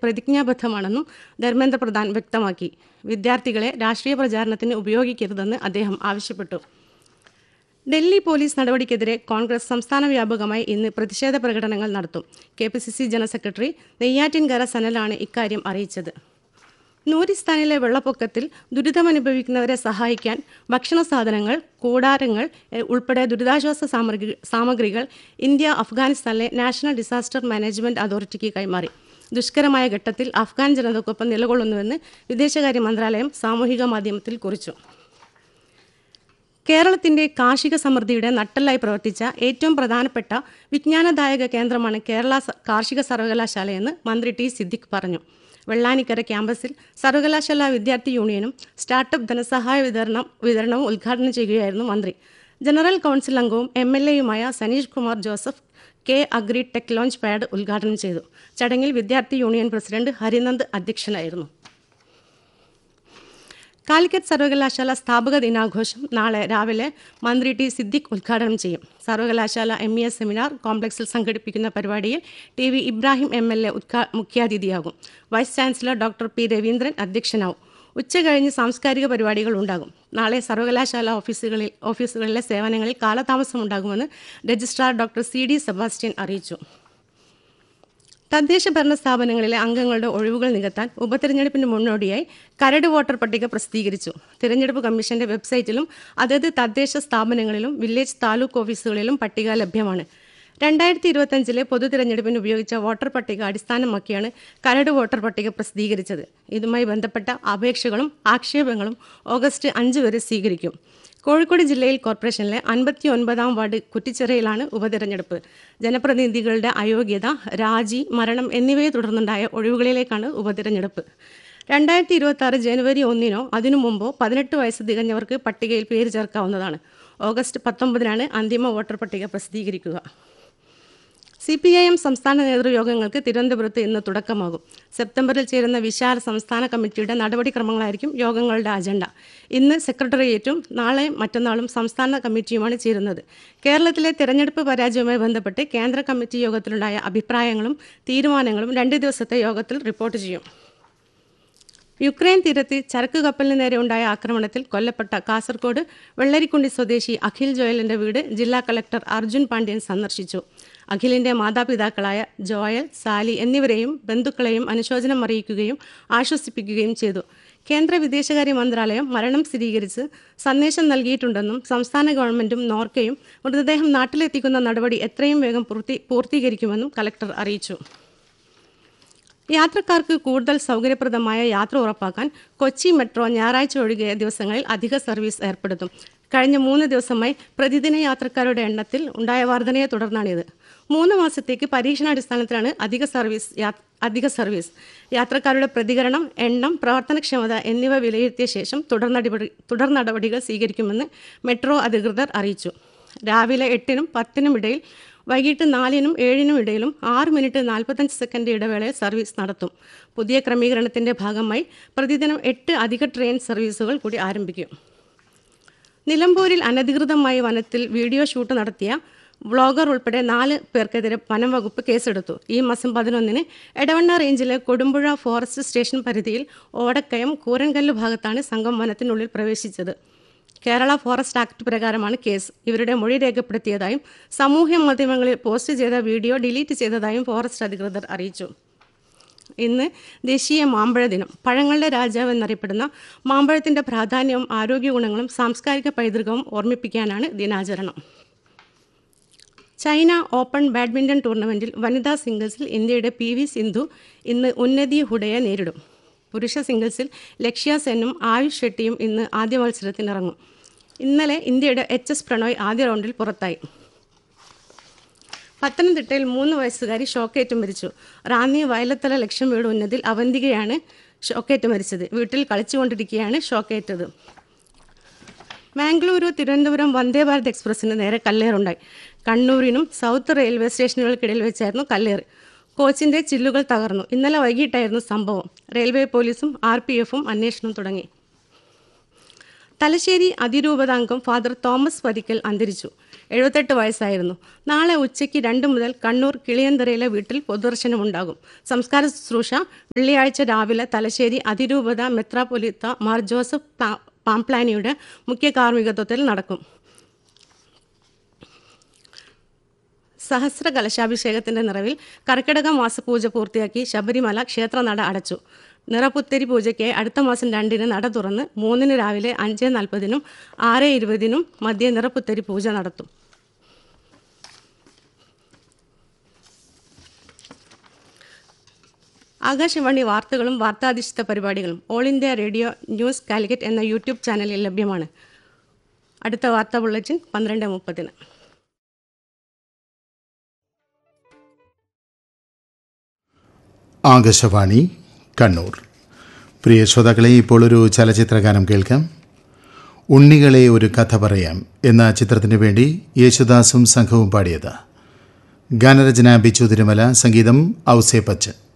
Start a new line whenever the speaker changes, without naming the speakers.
പ്രതിജ്ഞാബദ്ധമാണെന്നും ധർമ്മേന്ദ്ര പ്രധാൻ വ്യക്തമാക്കി വിദ്യാർത്ഥികളെ രാഷ്ട്രീയ പ്രചാരണത്തിന് ഉപയോഗിക്കരുതെന്ന് അദ്ദേഹം ആവശ്യപ്പെട്ടു ഡൽഹി പോലീസ് നടപടിക്കെതിരെ കോൺഗ്രസ് സംസ്ഥാന വ്യാപകമായി ഇന്ന് പ്രതിഷേധ പ്രകടനങ്ങൾ നടത്തും K P C C general secretary Neyyattinkara സനലാണ് ഇക്കാര്യം അറിയിച്ചത് നൂരിസ്ഥാനിലെ വെള്ളപ്പൊക്കത്തിൽ ദുരിതമനുഭവിക്കുന്നവരെ സഹായിക്കാൻ ഭക്ഷണ സാധനങ്ങൾ കൂടാരങ്ങൾ എ, ഉൾപ്പെടെ ദുരിതാശ്വാസ സാമഗ്രി സാമഗ്രികൾ ഇന്ത്യ അഫ്ഗാനിസ്ഥാനിലെ നാഷണൽ ഡിസാസ്റ്റർ മാനേജ്മെന്റ് അതോറിറ്റിക്ക് കൈമാറി ദുഷ്കരമായ ഘട്ടത്തിൽ അഫ്ഗാൻ ജനതയ്ക്കൊപ്പം നിലകൊള്ളുന്നുവെന്ന് വിദേശകാര്യ മന്ത്രാലയം സാമൂഹിക മാധ്യമത്തിൽ കുറിച്ചു കേരളത്തിന്റെ കാർഷിക സമൃദ്ധിയുടെ നട്ടെല്ലായി പ്രവർത്തിച്ച ഏറ്റവും പ്രധാനപ്പെട്ട വിജ്ഞാനദായക കേന്ദ്രമാണ് കേരള സ- കാർഷിക സർവകലാശാലയെന്ന് മന്ത്രി ടി സിദ്ദിഖ് പറഞ്ഞു വെള്ളാനിക്കര ക്യാമ്പസിൽ സർവകലാശാല വിദ്യാർത്ഥി യൂണിയനും സ്റ്റാർട്ടപ്പ് ധനസഹായ വിതരണം വിതരണവും ഉദ്ഘാടനം ചെയ്യുകയായിരുന്നു മന്ത്രി ജനറൽ കൗൺസിൽ അംഗവും എം എൽ എയുമായ Saneesh Kumar Joseph K agri tech launch pad ഉദ്ഘാടനം ചെയ്തു ചടങ്ങിൽ വിദ്യാർത്ഥി യൂണിയൻ പ്രസിഡന്റ് ഹരിനന്ദ് അധ്യക്ഷനായിരുന്നു കാലിക്കറ്റ് സർവകലാശാല സ്ഥാപക ദിനാഘോഷം നാളെ രാവിലെ മന്ത്രി ടി സിദ്ദിഖ് ഉദ്ഘാടനം ചെയ്യും സർവകലാശാല എം ഇ എസ് സെമിനാർ കോംപ്ലക്സിൽ സംഘടിപ്പിക്കുന്ന പരിപാടിയിൽ T V Ibrahim M L A ഉദ്ഘാ മുഖ്യാതിഥിയാകും vice chancellor doctor P Raveendran അധ്യക്ഷനാവും ഉച്ച കഴിഞ്ഞ് സാംസ്കാരിക പരിപാടികൾ ഉണ്ടാകും നാളെ സർവകലാശാല ഓഫീസുകളിൽ ഓഫീസുകളിലെ സേവനങ്ങളിൽ കാലതാമസമുണ്ടാകുമെന്ന് registrar doctor C D Sebastian അറിയിച്ചു തദ്ദേശ ഭരണ സ്ഥാപനങ്ങളിലെ അംഗങ്ങളുടെ ഒഴിവുകൾ നികത്താൻ ഉപതെരഞ്ഞെടുപ്പിന് മുന്നോടിയായി കരട് വോട്ടർ പട്ടിക പ്രസിദ്ധീകരിച്ചു തിരഞ്ഞെടുപ്പ് കമ്മീഷന്റെ വെബ്സൈറ്റിലും അതത് തദ്ദേശ സ്ഥാപനങ്ങളിലും വില്ലേജ് താലൂക്ക് ഓഫീസുകളിലും പട്ടിക ലഭ്യമാണ് രണ്ടായിരത്തി ഇരുപത്തഞ്ചിലെ പൊതു തിരഞ്ഞെടുപ്പിന് ഉപയോഗിച്ച വോട്ടർ പട്ടിക അടിസ്ഥാനമാക്കിയാണ് കരട് വോട്ടർ പട്ടിക പ്രസിദ്ധീകരിച്ചത് ഇതുമായി ബന്ധപ്പെട്ട അപേക്ഷകളും ആക്ഷേപങ്ങളും ഓഗസ്റ്റ് അഞ്ച് വരെ സ്വീകരിക്കും കോഴിക്കോട് ജില്ലയിൽ കോർപ്പറേഷനിലെ അൻപത്തി ഒൻപതാം വാർഡ് കുറ്റിച്ചിറയിലാണ് ഉപതെരഞ്ഞെടുപ്പ് ജനപ്രതിനിധികളുടെ അയോഗ്യത രാജി മരണം എന്നിവയെ തുടർന്നുണ്ടായ ഒഴിവുകളിലേക്കാണ് ഉപതെരഞ്ഞെടുപ്പ് രണ്ടായിരത്തി ഇരുപത്തി ആറ് ജനുവരി ഒന്നിനോ അതിനു മുമ്പോ പതിനെട്ട് വയസ്സ് തികഞ്ഞവർക്ക് പട്ടികയിൽ പേര് ചേർക്കാവുന്നതാണ് ഓഗസ്റ്റ് പത്തൊമ്പതിനാണ് അന്തിമ വോട്ടർ പട്ടിക പ്രസിദ്ധീകരിക്കുക സി പി ഐ എം സംസ്ഥാന നേതൃയോഗങ്ങൾക്ക് തിരുവനന്തപുരത്ത് ഇന്ന് തുടക്കമാകും സെപ്റ്റംബറിൽ ചേരുന്ന വിശാല സംസ്ഥാന കമ്മിറ്റിയുടെ നടപടിക്രമങ്ങളായിരിക്കും യോഗങ്ങളുടെ അജണ്ട ഇന്ന് സെക്രട്ടേറിയറ്റും നാളെ മറ്റന്നാളും സംസ്ഥാന കമ്മിറ്റിയുമാണ് ചേരുന്നത് കേരളത്തിലെ തെരഞ്ഞെടുപ്പ് പരാജയവുമായി ബന്ധപ്പെട്ട് കേന്ദ്ര കമ്മിറ്റി യോഗത്തിലുണ്ടായ അഭിപ്രായങ്ങളും തീരുമാനങ്ങളും രണ്ട് ദിവസത്തെ യോഗത്തിൽ റിപ്പോർട്ട് ചെയ്യും യുക്രൈൻ തീരത്ത് ചരക്ക് കപ്പലിന് നേരെ ഉണ്ടായ ആക്രമണത്തിൽ കൊല്ലപ്പെട്ട കാസർഗോഡ് വെള്ളരിക്കുണ്ടി സ്വദേശി അഖിൽ ജോയലിന്റെ വീട് ജില്ലാ കളക്ടർ അർജുൻ പാണ്ഡ്യൻ സന്ദർശിച്ചു അഖിലിന്റെ മാതാപിതാക്കളായ ജോയൽ സാലി എന്നിവരെയും ബന്ധുക്കളെയും അനുശോചനം അറിയിക്കുകയും ആശ്വസിപ്പിക്കുകയും ചെയ്തു കേന്ദ്ര വിദേശകാര്യ മന്ത്രാലയം മരണം സ്ഥിരീകരിച്ച് സന്ദേശം നൽകിയിട്ടുണ്ടെന്നും സംസ്ഥാന ഗവൺമെന്റും നോർക്കയും മൃതദേഹം നാട്ടിലെത്തിക്കുന്ന നടപടി എത്രയും വേഗം പൂർത്തി പൂർത്തീകരിക്കുമെന്നും കലക്ടർ അറിയിച്ചു യാത്രക്കാർക്ക് കൂടുതൽ സൗകര്യപ്രദമായ യാത്ര ഉറപ്പാക്കാൻ കൊച്ചി മെട്രോ ഞായറാഴ്ച ഒഴികെ ദിവസങ്ങളിൽ അധിക സർവീസ് ഏർപ്പെടുത്തും കഴിഞ്ഞ മൂന്ന് ദിവസമായി പ്രതിദിന യാത്രക്കാരുടെ എണ്ണത്തിൽ ഉണ്ടായ വർധനയെ തുടർന്നാണിത് മൂന്ന് മാസത്തേക്ക് പരീക്ഷണാടിസ്ഥാനത്തിലാണ് അധിക സർവീസ് യാ- അധിക സർവീസ് യാത്രക്കാരുടെ പ്രതികരണം എണ്ണം പ്രവർത്തനക്ഷമത എന്നിവ വിലയിരുത്തിയ ശേഷം തുടർ നടപടി തുടർ നടപടികൾ സ്വീകരിക്കുമെന്ന് മെട്രോ അധികൃതർ അറിയിച്ചു രാവിലെ എട്ടിനും പത്തിനും ഇടയിൽ വൈകിട്ട് നാലിനും ഏഴിനും ഇടയിലും ആറ് മിനിറ്റ് നാൽപ്പത്തഞ്ച് സെക്കൻഡ് ഇടവേളയിൽ സർവീസ് നടത്തും പുതിയ ക്രമീകരണത്തിന്റെ ഭാഗമായി പ്രതിദിനം എട്ട് അധിക ട്രെയിൻ സർവീസുകൾ കൂടി ആരംഭിക്കും നിലമ്പൂരിൽ അനധികൃതമായി വനത്തിൽ വീഡിയോ ഷൂട്ട് നടത്തിയ വ്ളോഗർ ഉൾപ്പെടെ നാല് പേർക്കെതിരെ വനം വകുപ്പ് കേസെടുത്തു ഈ മാസം പതിനൊന്നിന് എടവണ്ണ റേഞ്ചിലെ കൊടുമ്പുഴ ഫോറസ്റ്റ് സ്റ്റേഷൻ പരിധിയിൽ ഓടക്കയം കൂരൻകല്ല് ഭാഗത്താണ് സംഘം വനത്തിനുള്ളിൽ പ്രവേശിച്ചത് കേരള ഫോറസ്റ്റ് ആക്ട് പ്രകാരമാണ് കേസ് ഇവരുടെ മൊഴി രേഖപ്പെടുത്തിയതായും സാമൂഹ്യ മാധ്യമങ്ങളിൽ പോസ്റ്റ് ചെയ്ത വീഡിയോ ഡിലീറ്റ് ചെയ്തതായും ഫോറസ്റ്റ് അധികൃതർ അറിയിച്ചു ഇന്ന് ദേശീയ മാമ്പഴ ദിനം പഴങ്ങളുടെ രാജാവ് എന്നറിയപ്പെടുന്ന മാമ്പഴത്തിന്റെ പ്രാധാന്യവും ആരോഗ്യ ഗുണങ്ങളും സാംസ്കാരിക പൈതൃകവും ഓർമ്മിപ്പിക്കാനാണ് ദിനാചരണം ചൈന ഓപ്പൺ ബാഡ്മിൻ്റൺ ടൂർണമെൻറ്റിൽ വനിതാ സിംഗിൾസിൽ ഇന്ത്യയുടെ പി വി സിന്ധു ഇന്ന് ഉന്നതി ഹുഡയെ നേരിടും പുരുഷ സിംഗിൾസിൽ ലക്ഷ്യ സെന്നും ആയുഷ് ഷെട്ടിയും ഇന്ന് ആദ്യ മത്സരത്തിനിറങ്ങും ഇന്നലെ ഇന്ത്യയുടെ എച്ച് എസ് പ്രണോയ് ആദ്യ റൗണ്ടിൽ പുറത്തായി പത്തനംതിട്ടയിൽ മൂന്ന് വയസ്സുകാരി ഷോക്കേറ്റ് മരിച്ചു റാന്നി വയലത്തല ലക്ഷം വീട് ഉന്നതിൽ അവന്തികയാണ് ഷോക്കേറ്റ് മരിച്ചത് വീട്ടിൽ കളിച്ചുകൊണ്ടിരിക്കുകയാണ് ഷോക്കേറ്റത് മാംഗ്ലൂരു തിരുവനന്തപുരം വന്ദേ ഭാരത് എക്സ്പ്രസിന് നേരെ കല്ലേറുണ്ടായി കണ്ണൂരിനും സൗത്ത് റെയിൽവേ സ്റ്റേഷനുകൾക്കിടയിൽ വെച്ചായിരുന്നു കല്ലേറ് കോച്ചിന്റെ ചില്ലുകൾ തകർന്നു ഇന്നലെ വൈകിട്ടായിരുന്നു സംഭവം റെയിൽവേ പോലീസും ആർ പി എഫും അന്വേഷണം തുടങ്ങി തലശ്ശേരി അതിരൂപതാംഗം ഫാദർ തോമസ് പതിക്കൽ അന്തരിച്ചു എഴുപത്തെട്ട് വയസ്സായിരുന്നു നാളെ ഉച്ചയ്ക്ക് രണ്ട് മുതൽ കണ്ണൂർ കിളിയന്തറയിലെ വീട്ടിൽ പൊതുദർശനമുണ്ടാകും സംസ്കാര ശുശ്രൂഷ വെള്ളിയാഴ്ച രാവിലെ തലശ്ശേരി അതിരൂപത മെത്രാപൊലിത്ത മാർ ജോസഫ് പാ- പാംപ്ലാനിയുടെ മുഖ്യ കാർമ്മികത്വത്തിൽ നടക്കും സഹസ്ര കലശാഭിഷേകത്തിന്റെ നിറവിൽ കർക്കിടക മാസ പൂജ പൂർത്തിയാക്കി ശബരിമല ക്ഷേത്രനട അടച്ചു നിറപുത്തരി പൂജയ്ക്ക് അടുത്ത മാസം രണ്ടിന് നട തുറന്ന് മൂന്നിന് രാവിലെ അഞ്ച് നാൽപ്പതിനും ആറ് ഇരുപതിനും മധ്യ നിറപുത്തരി പൂജ നടത്തും ആകാശവാണി വാർത്തകളും വാർത്താധിഷ്ഠിത പരിപാടികളും all India radio news Calicut എന്ന യൂട്യൂബ് ചാനലിൽ ലഭ്യമാണ് അടുത്ത വാർത്താ ബുള്ളറ്റിൻ പന്ത്രണ്ട് മുപ്പതിന്
ആകാശവാണി കണ്ണൂർ പ്രിയ ശ്രോതാക്കളെ ഇപ്പോൾ ഒരു ചലച്ചിത്രഗാനം കേൾക്കാം ഉണ്ണികളെ ഒരു കഥ പറയാം എന്ന ചിത്രത്തിനു വേണ്ടി യേശുദാസും സംഘവും പാടിയത് ഗാനരചന ബിച്ചു തിരുമല സംഗീതം ഔസേ പച്ചൻ